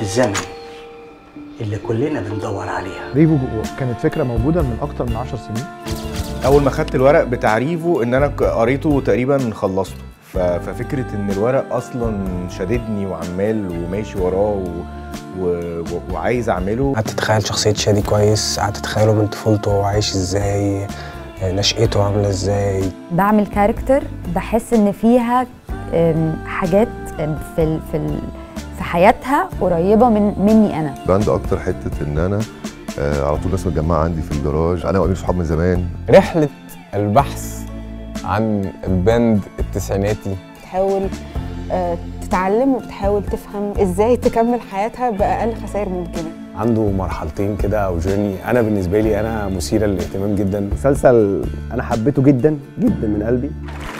الزمن اللي كلنا بندور عليها ريفو كانت فكره موجوده من اكتر من 10 سنين اول ما خدت الورق بتاع ريفو ان انا قريته تقريبا خلصته ف- ففكره ان الورق اصلا شددني وعمال وماشي وراه و... و... و... وعايز اعمله قعدت اتخيل شخصية شادي كويس قعدت اتخيله من طفولته هو عايش ازاي نشأته عاملة ازاي بعمل كاركتر بحس ان فيها أم، حاجات أم، في ال- في ال- في حياتها قريبه من مني انا باند اكتر حته ان انا آه على طول ناس متجمعه عندي في الجراج انا وامير صحاب من زمان رحلة البحث عن الباند التسعيناتي بتحاول آه، تتعلم وبتحاول تفهم ازاي تكمل حياتها باقل خسائر ممكنه عنده مرحلتين كده او جيرني انا بالنسبة لي انا مثيرة للاهتمام جدا مسلسل انا حبيته جدا جدا من قلبي